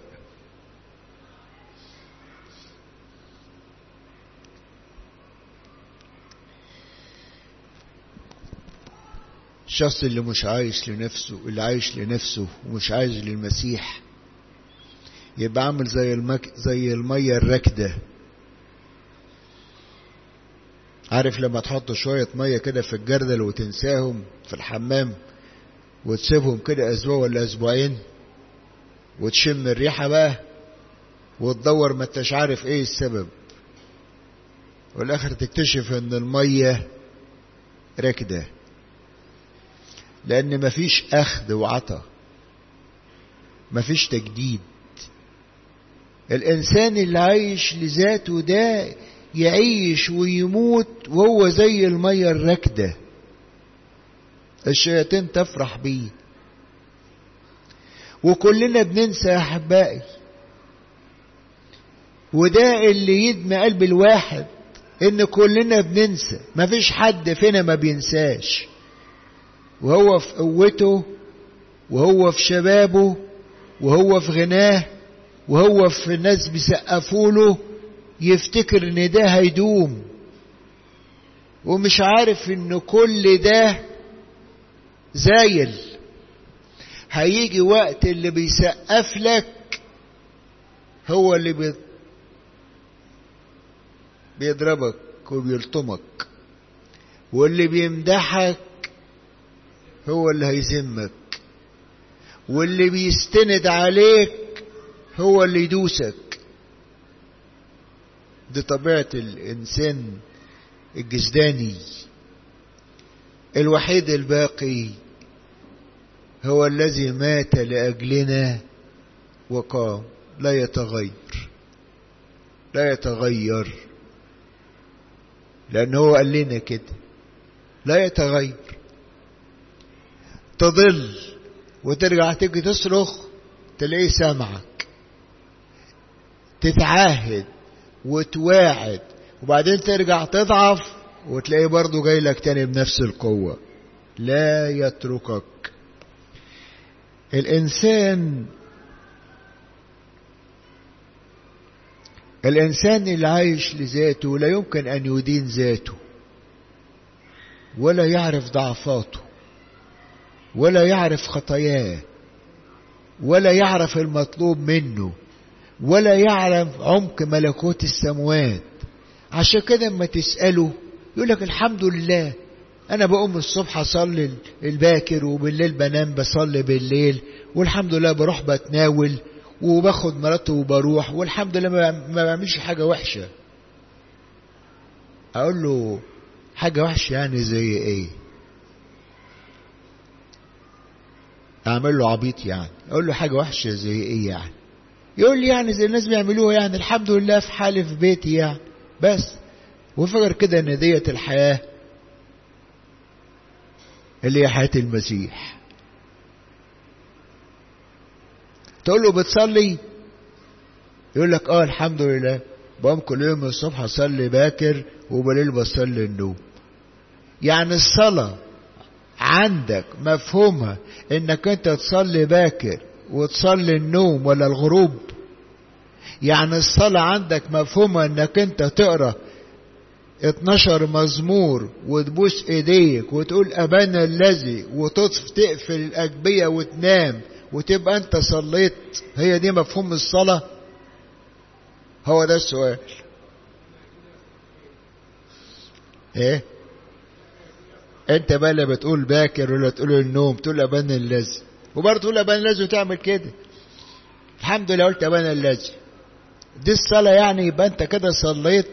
الشخص اللي مش عايش لنفسه اللي عايش لنفسه ومش عايش للمسيح يبقى عامل زي المك... زي المية الراكدة عارف لما تحط شوية مية كده في الجردل وتنساهم في الحمام وتسيبهم كده أسبوع ولا أسبوعين وتشم الريحة بقى وتدور ما انتش عارف ايه السبب والاخر تكتشف ان المية راكده لأن مفيش أخذ وعطى مفيش تجديد الإنسان اللي عايش لذاته ده يعيش ويموت وهو زي المية الراكدة الشياطين تفرح بيه وكلنا بننسى يا أحبائي وده اللي يدمى قلب الواحد إن كلنا بننسى مفيش حد فينا ما بينساش وهو في قوته وهو في شبابه وهو في غناه وهو في ناس بيسقفوا له يفتكر ان ده هيدوم ومش عارف ان كل ده زايل هيجي وقت اللي بيسقف لك هو اللي بي بيضربك وبيلطمك واللي بيمدحك هو اللي هيذمك واللي بيستند عليك هو اللي يدوسك دي طبيعة الإنسان الجسداني الوحيد الباقي هو الذي مات لأجلنا وقام لا يتغير لا يتغير لأن هو قال لنا كده لا يتغير تضل وترجع تيجي تصرخ تلاقيه سامعك تتعاهد وتواعد وبعدين ترجع تضعف وتلاقيه برضه جاي لك تاني بنفس القوة لا يتركك الإنسان الإنسان اللي عايش لذاته لا يمكن أن يدين ذاته ولا يعرف ضعفاته ولا يعرف خطاياه ولا يعرف المطلوب منه ولا يعرف عمق ملكوت السموات عشان كده اما تسأله يقول لك الحمد لله انا بقوم الصبح اصلي الباكر وبالليل بنام بصلي بالليل والحمد لله بروح بتناول وباخد مراتي وبروح والحمد لله ما بعملش حاجة وحشة اقول له حاجة وحشة يعني زي ايه اعمل له عبيط يعني اقول له حاجة وحشة زي ايه يعني يقول لي يعني زي الناس بيعملوها يعني الحمد لله في حالي في بيتي يعني بس وفكر كده ان ديت الحياة اللي هي حياة المسيح تقول له بتصلي يقول لك اه الحمد لله بقوم كل يوم الصبح اصلي باكر وبالليل بصلي النوم يعني الصلاة عندك مفهومها انك انت تصلي باكر وتصلي النوم ولا الغروب يعني الصلاة عندك مفهومة انك انت تقرأ 12 مزمور وتبوس ايديك وتقول ابانا الذي وتطف تقفل الاجبية وتنام وتبقى انت صليت هي دي مفهوم الصلاة هو ده السؤال ايه انت بقى لا بتقول باكر ولا تقول النوم تقول ابانا الذي وبرضه تقول ابانا الذي وتعمل كده الحمد لله قلت ابانا الذي دي الصلاة يعني يبقى انت كده صليت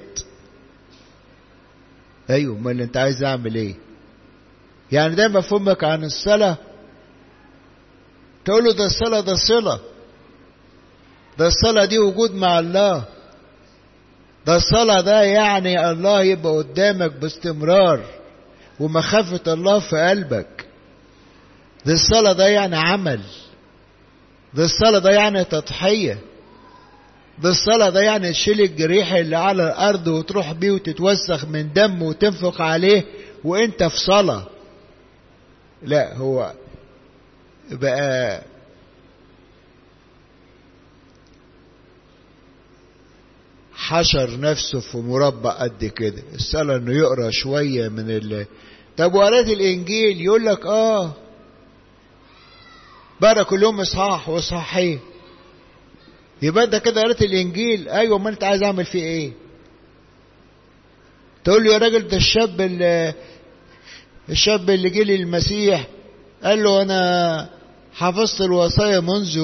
ايوه امال انت عايز اعمل ايه يعني ده مفهومك عن الصلاة تقول له ده الصلاة ده صلة ده الصلاة دي وجود مع الله ده الصلاة ده يعني الله يبقى قدامك باستمرار ومخافة الله في قلبك ده الصلاة ده يعني عمل ده الصلاة ده يعني تضحية ده الصلاة ده يعني تشيل الجريح اللي على الأرض وتروح بيه وتتوسخ من دم وتنفق عليه وانت في صلاة لا هو بقى حشر نفسه في مربع قد كده الصلاة انه يقرا شوية من ال طب وقرات الانجيل يقول لك اه بقرا كل يوم اصحاح واصحاحين يبقى انت كده قريت الانجيل ايوه ما انت عايز اعمل فيه ايه تقول له يا راجل ده الشاب اللي الشاب اللي جه للمسيح قال له انا حفظت الوصايا منذ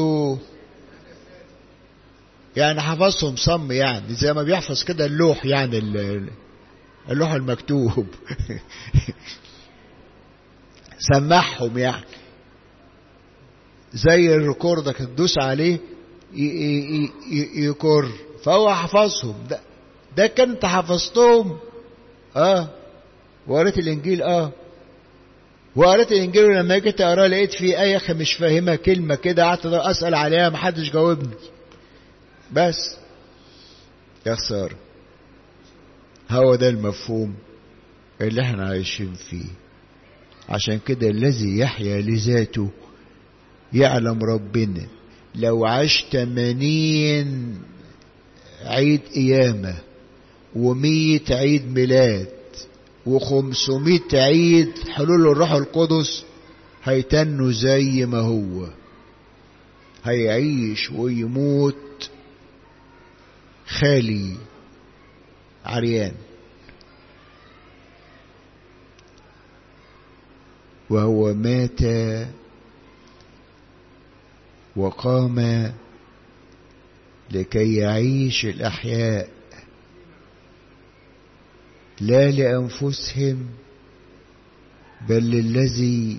يعني حفظهم صم يعني زي ما بيحفظ كده اللوح يعني اللوح المكتوب سمعهم يعني زي الريكورد تدوس عليه يكر فهو حفظهم ده ده كان انت حفظتهم اه وقريت الانجيل اه وقريت الانجيل ولما جيت اقراه لقيت فيه ايه اخي مش فاهمها كلمه كده قعدت اسال عليها محدش جاوبني بس يا خساره هو ده المفهوم اللي احنا عايشين فيه عشان كده الذي يحيا لذاته يعلم ربنا لو عاش تمانين عيد قيامة ومية عيد ميلاد وخمسمية عيد حلول الروح القدس هيتنوا زي ما هو هيعيش ويموت خالي عريان وهو مات وقام لكي يعيش الأحياء لا لأنفسهم بل للذي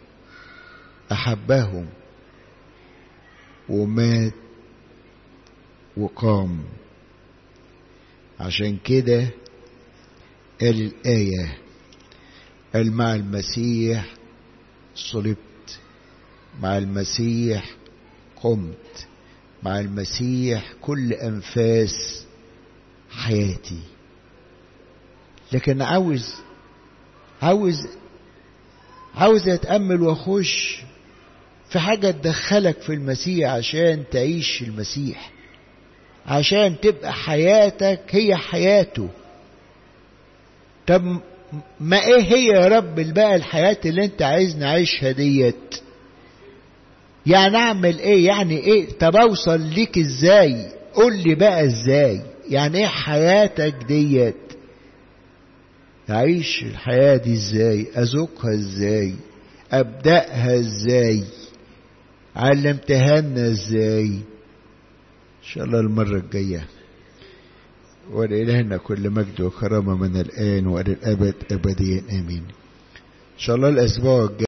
أحبهم ومات وقام عشان كده قال الآية قال مع المسيح صلبت مع المسيح قمت مع المسيح كل أنفاس حياتي لكن عاوز عاوز عاوز اتأمل واخش في حاجة تدخلك في المسيح عشان تعيش المسيح عشان تبقى حياتك هي حياته طب ما ايه هي يا رب بقى الحياة اللي انت عايز نعيشها ديت يعني اعمل ايه يعني ايه طب اوصل ليك ازاي قول لي بقى ازاي يعني ايه حياتك ديت اعيش الحياة دي ازاي اذوقها ازاي ابدأها ازاي علمتها لنا ازاي ان شاء الله المرة الجاية ولإلهنا كل مجد وكرامة من الآن وإلى الأبد أبديا آمين إن شاء الله الأسبوع الجاي